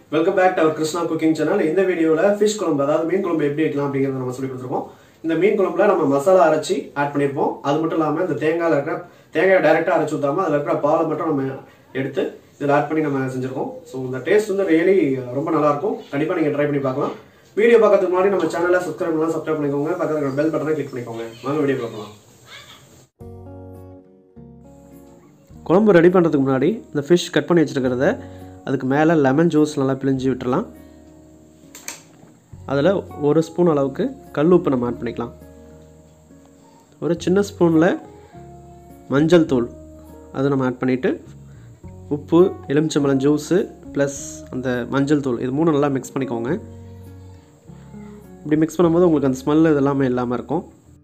welcome back to our Krishna cooking channel இந்த வீடியோவில் fish குழம்பு அதாவது மீன் குழம்பு எப்படி வைக்கலாம் அப்படிங்கிறத நம்ம சொல்லி கொடுத்துருக்கோம் இந்த மீன் குழம்புல நம்ம மசாலா அரைச்சி ஆட் பண்ணியிருப்போம் அது மட்டும் இல்லாமல் இந்த தேங்காயில் இருக்கிற தேங்காயை டைரெக்டாக அரைச்சி ஊற்றாமல் அதில் இருக்கிற பாலை மட்டும் நம்ம எடுத்து இதில் ஆட் பண்ணி நம்ம செஞ்சுருக்கோம் ஸோ இந்த டேஸ்ட் வந்து ரியலி ரொம்ப நல்லா இருக்கும் கண்டிப்பாக நீங்கள் ட்ரை பண்ணி பார்க்கலாம் வீடியோ பார்க்கறதுக்கு முன்னாடி நம்ம சேனலை சப்ஸ்கிரைப் பண்ணலாம் சப்ஸ்கிரைப் பண்ணிக்கோங்க பக்கத்தில் பெல் பட்டனை கிளிக் பண்ணிக்கோங்க வாங்க வீடியோ பார்க்கலாம் குழம்பு ரெடி பண்ணுறதுக்கு முன்னாடி இந்த ஃபிஷ் கட் பண்ணி வச்சுருக்கிறத அதுக்கு மேலே லெமன் ஜூஸ் நல்லா பிழிஞ்சு விட்டுறலாம் அதில் ஒரு ஸ்பூன் அளவுக்கு கல் உப்பு நம்ம ஆட் பண்ணிக்கலாம் ஒரு சின்ன ஸ்பூனில் மஞ்சள் தூள் அது நம்ம ஆட் பண்ணிவிட்டு உப்பு எலுமிச்சம்பழம் ஜூஸு ப்ளஸ் அந்த மஞ்சள் தூள் இது மூணு நல்லா மிக்ஸ் பண்ணிக்கோங்க இப்படி மிக்ஸ் பண்ணும்போது உங்களுக்கு அந்த ஸ்மெல் இதெல்லாமே இல்லாமல் இருக்கும்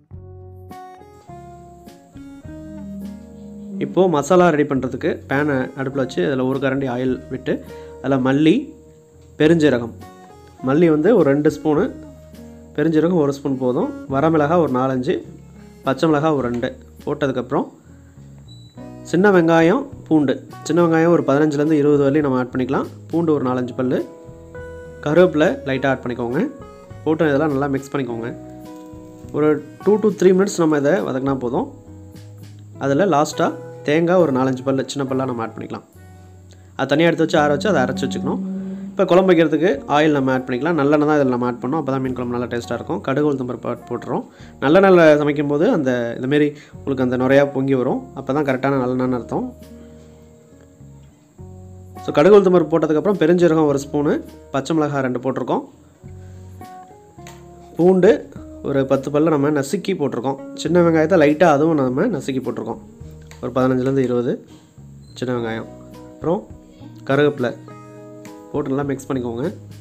இப்போது மசாலா ரெடி பண்ணுறதுக்கு பேனை அடுப்பில் வச்சு அதில் ஒரு கரண்டி ஆயில் விட்டு அதில் மல்லி பெருஞ்சீரகம் மல்லி வந்து ஒரு ரெண்டு ஸ்பூனு பெருஞ்சீரகம் ஒரு ஸ்பூன் போதும் வரமிளகா ஒரு நாலஞ்சு பச்சை மிளகாய் ஒரு ரெண்டு போட்டதுக்கப்புறம் சின்ன வெங்காயம் பூண்டு சின்ன வெங்காயம் ஒரு பதினஞ்சுலேருந்து இருபது வரலையும் நம்ம ஆட் பண்ணிக்கலாம் பூண்டு ஒரு நாலஞ்சு பல் கருவேப்பிலை லைட்டாக ஆட் பண்ணிக்கோங்க போட்டு இதெல்லாம் நல்லா மிக்ஸ் பண்ணிக்கோங்க ஒரு டூ டு த்ரீ மினிட்ஸ் நம்ம இதை வதக்கினா போதும் அதில் லாஸ்ட்டாக தேங்காய் ஒரு நாலஞ்சு பல் சின்ன பல்லாக நம்ம ஆட் பண்ணிக்கலாம் அது தனியாக எடுத்து வச்சு ஆற வச்சு அதை அரைச்சி வச்சுக்கணும் இப்போ குழம்பு வைக்கிறதுக்கு ஆயில் நம்ம ஆட் பண்ணிக்கலாம் நல்லெண்ணெய் தான் இதில் நம்ம ஆட் பண்ணோம் அப்போ தான் மீன் குழம்பு நல்லா டேஸ்ட்டாக இருக்கும் கடுகு உளுத்தம் பருப்பு போட்டுறோம் நல்லெண்ணெயில் சமைக்கும் போது அந்த இதுமாரி உங்களுக்கு அந்த நுறையா பொங்கி வரும் அப்போ தான் கரெக்டான நல்லெண்ணெய்னு அர்த்தம் ஸோ கடுகு உளுத்தம் பருப்பு போட்டதுக்கப்புறம் பெருஞ்சீரகம் ஒரு ஸ்பூனு பச்சை மிளகாய் ரெண்டு போட்டிருக்கோம் பூண்டு ஒரு பத்து பல்ல நம்ம நசுக்கி போட்டிருக்கோம் சின்ன வெங்காயத்தை லைட்டாக அதுவும் நம்ம நசுக்கி போட்டிருக்கோம் ஒரு பதினஞ்சுலேருந்து இருபது சின்ன வெங்காயம் அப்புறம் கருவேப்பிலை போட்டு நல்லா மிக்ஸ் பண்ணிக்கோங்க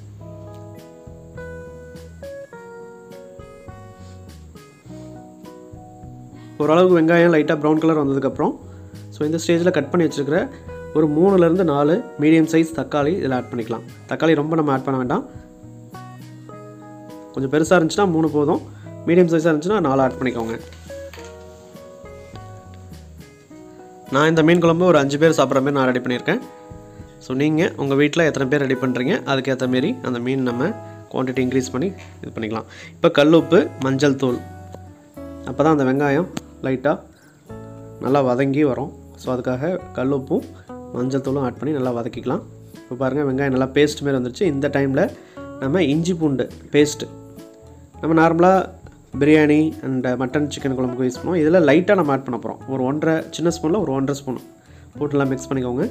ஓரளவுக்கு வெங்காயம் லைட்டாக ப்ரௌன் கலர் வந்ததுக்கப்புறம் ஸோ இந்த ஸ்டேஜில் கட் பண்ணி வச்சுருக்கிற ஒரு மூணுலேருந்து நாலு மீடியம் சைஸ் தக்காளி இதில் ஆட் பண்ணிக்கலாம் தக்காளி ரொம்ப நம்ம ஆட் பண்ண வேண்டாம் கொஞ்சம் பெருசாக இருந்துச்சுன்னா மூணு போதும் மீடியம் சைஸாக இருந்துச்சுன்னா நாலு ஆட் பண்ணிக்கோங்க நான் இந்த மீன் குழம்பு ஒரு அஞ்சு பேர் சாப்பிட்ற மாதிரி நான் ரெடி பண்ணியிருக்கேன் ஸோ நீங்கள் உங்கள் வீட்டில் எத்தனை பேர் ரெடி பண்ணுறீங்க அதுக்கேற்ற மாரி அந்த மீன் நம்ம குவான்டிட்டி இன்க்ரீஸ் பண்ணி இது பண்ணிக்கலாம் இப்போ கல் உப்பு மஞ்சள் தூள் அப்போ தான் அந்த வெங்காயம் லைட்டாக நல்லா வதங்கி வரும் ஸோ அதுக்காக கல் உப்பும் மஞ்சள் தூளும் ஆட் பண்ணி நல்லா வதக்கிக்கலாம் இப்போ பாருங்கள் வெங்காயம் நல்லா பேஸ்ட் மாரி வந்துருச்சு இந்த டைமில் நம்ம இஞ்சி பூண்டு பேஸ்ட்டு நம்ம நார்மலாக பிரியாணி அண்ட் மட்டன் சிக்கன் குழம்புக்கு யூஸ் பண்ணுவோம் இதில் லைட்டாக நம்ம ஆட் பண்ண போகிறோம் ஒரு ஒன்றரை சின்ன ஸ்பூனில் ஒரு ஒன்றரை ஸ்பூன் போட்டுலாம் மிக்ஸ் பண்ணிக்கோங்க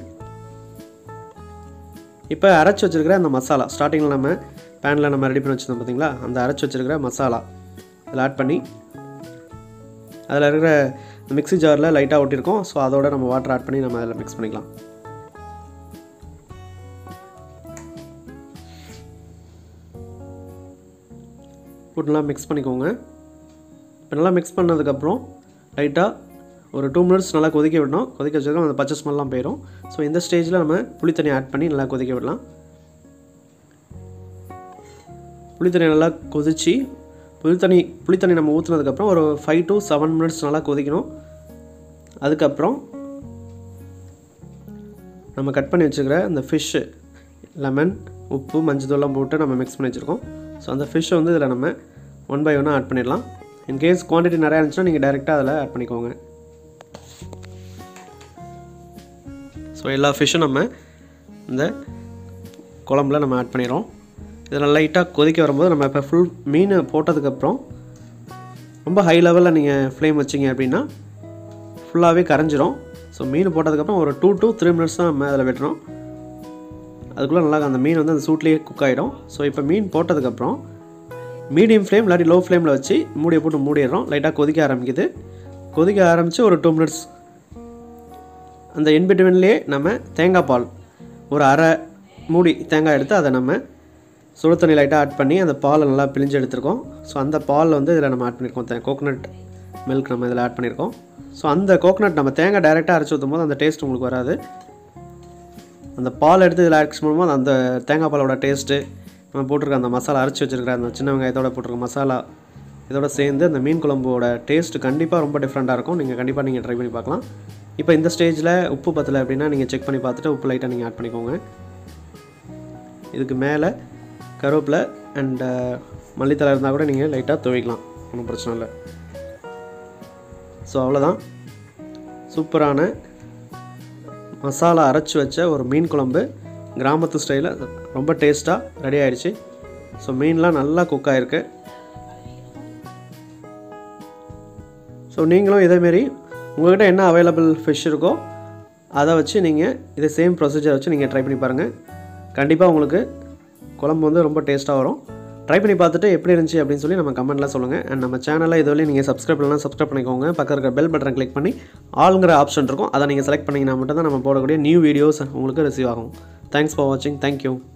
இப்போ அரைச்சி வச்சுருக்கிற அந்த மசாலா ஸ்டார்டிங்கில் நம்ம பேனில் நம்ம ரெடி பண்ணி வச்சுருந்தோம் பார்த்தீங்களா அந்த அரைச்சி வச்சுருக்கிற மசாலா அதில் ஆட் பண்ணி அதில் இருக்கிற மிக்ஸி ஜாரில் லைட்டாக ஒட்டியிருக்கோம் ஸோ அதோட நம்ம வாட்டர் ஆட் பண்ணி நம்ம அதில் மிக்ஸ் பண்ணிக்கலாம் போட்டு நல்லா மிக்ஸ் பண்ணிக்கோங்க இப்போ நல்லா மிக்ஸ் பண்ணதுக்கப்புறம் லைட்டாக ஒரு டூ மினிட்ஸ் நல்லா கொதிக்க விடணும் கொதிக்க வச்சதுக்கு அந்த பச்சை ஸ்மெல்லாம் போயிடும் ஸோ இந்த ஸ்டேஜில் நம்ம புளித்தண்ணி ஆட் பண்ணி நல்லா கொதிக்க விடலாம் புளித்தண்ணி நல்லா கொதித்து புளித்தண்ணி புளித்தண்ணி நம்ம ஊற்றுனதுக்கப்புறம் ஒரு ஃபைவ் டு செவன் மினிட்ஸ் நல்லா கொதிக்கணும் அதுக்கப்புறம் நம்ம கட் பண்ணி வச்சுக்கிற அந்த ஃபிஷ்ஷு லெமன் உப்பு மஞ்சள் போட்டு நம்ம மிக்ஸ் பண்ணி வச்சுருக்கோம் ஸோ அந்த ஃபிஷ்ஷை வந்து இதில் நம்ம ஒன் பை ஒன்னாக ஆட் பண்ணிடலாம் இன்கேஸ் குவான்டிட்டி நிறையா இருந்துச்சுன்னா நீங்கள் டைரெக்டாக அதில் ஆட் பண்ணிக்கோங்க ஸோ எல்லா ஃபிஷ்ஷும் நம்ம இந்த குழம்புல நம்ம ஆட் பண்ணிடுறோம் இதில் லைட்டாக கொதிக்க வரும்போது நம்ம இப்போ ஃபுல் மீன் போட்டதுக்கப்புறம் ரொம்ப ஹை லெவலில் நீங்கள் ஃப்ளேம் வச்சிங்க அப்படின்னா ஃபுல்லாகவே கரைஞ்சிரும் ஸோ மீன் போட்டதுக்கப்புறம் ஒரு டூ டு த்ரீ மினிட்ஸ் தான் நம்ம அதில் விட்டுறோம் அதுக்குள்ளே நல்லா அந்த மீன் வந்து அந்த சூட்லேயே குக் ஆகிடும் ஸோ இப்போ மீன் போட்டதுக்கப்புறம் மீடியம் ஃப்ளேம் இல்லாட்டி லோ ஃப்ளேமில் வச்சு மூடியை போட்டு மூடிடுறோம் லைட்டாக கொதிக்க ஆரம்பிக்குது கொதிக்க ஆரம்பித்து ஒரு டூ மினிட்ஸ் அந்த இன்பிட்வீன்லேயே நம்ம தேங்காய் பால் ஒரு அரை மூடி தேங்காய் எடுத்து அதை நம்ம சுடு தண்ணி லைட்டாக ஆட் பண்ணி அந்த பாலை நல்லா பிழிஞ்சு எடுத்திருக்கோம் ஸோ அந்த பால் வந்து இதில் நம்ம ஆட் பண்ணியிருக்கோம் கோகோனட் மில்க் நம்ம இதில் ஆட் பண்ணியிருக்கோம் ஸோ அந்த கோகோனட் நம்ம தேங்காய் டைரெக்டாக அரைச்சி ஊற்றும் போது அந்த டேஸ்ட் உங்களுக்கு வராது அந்த பால் எடுத்து இதில் ஆட் பண்ணும்போது அந்த தேங்காய் பாலோட டேஸ்ட்டு நம்ம போட்டிருக்க அந்த மசாலா அரைச்சி வச்சுருக்கிற அந்த சின்ன வெங்காயத்தோட போட்டிருக்க மசாலா இதோட சேர்ந்து அந்த மீன் குழம்போட டேஸ்ட் கண்டிப்பாக ரொம்ப டிஃப்ரெண்ட்டாக இருக்கும் நீங்கள் கண்டிப்பாக நீங்கள் ட்ரை பண்ணி பார்க்கலாம் இப்போ இந்த ஸ்டேஜில் உப்பு பத்தலை அப்படின்னா நீங்கள் செக் பண்ணி பார்த்துட்டு உப்பு லைட்டாக நீங்கள் ஆட் பண்ணிக்கோங்க இதுக்கு மேலே கருவேப்பிலை அண்ட் மல்லித்தலை இருந்தால் கூட நீங்கள் லைட்டாக துவைக்கலாம் ஒன்றும் பிரச்சனை இல்லை ஸோ அவ்வளோதான் சூப்பரான மசாலா அரைச்சி வச்ச ஒரு மீன் குழம்பு கிராமத்து ஸ்டைலில் ரொம்ப டேஸ்ட்டாக ரெடி ஆயிடுச்சு ஸோ மீன்லாம் நல்லா குக் ஆகிருக்கு ஸோ நீங்களும் இதேமாரி உங்கள்கிட்ட என்ன அவைலபிள் ஃபிஷ் இருக்கோ அதை வச்சு நீங்கள் இதே சேம் ப்ரொசீஜர் வச்சு நீங்கள் ட்ரை பண்ணி பாருங்கள் கண்டிப்பாக உங்களுக்கு குழம்பு வந்து ரொம்ப டேஸ்ட்டாக வரும் ட்ரை பண்ணி பார்த்துட்டு எப்படி இருந்துச்சு அப்படின்னு சொல்லி நம்ம கமெண்ட்டில் சொல்லுங்கள் அண்ட் நம்ம சேனலில் இதுவரையும் நீங்கள் சப்ஸ்கிரைப் பண்ணலாம் சப்ஸ்கிரைப் பண்ணிக்கோங்க பக்கத்தில் இருக்கிற பெல் பட்டனை கிளிக் பண்ணி ஆளுங்கிற ஆப்ஷன் இருக்கும் அதை நீங்கள் செலக்ட் பண்ணிங்கன்னா மட்டும் தான் நம்ம போடக்கூடிய நியூ வீடியோஸ் உங்களுக்கு ரிசீவ் ஆகும் தேங்க்ஸ் ஃபார் வாட்சிங் தேங்க்யூ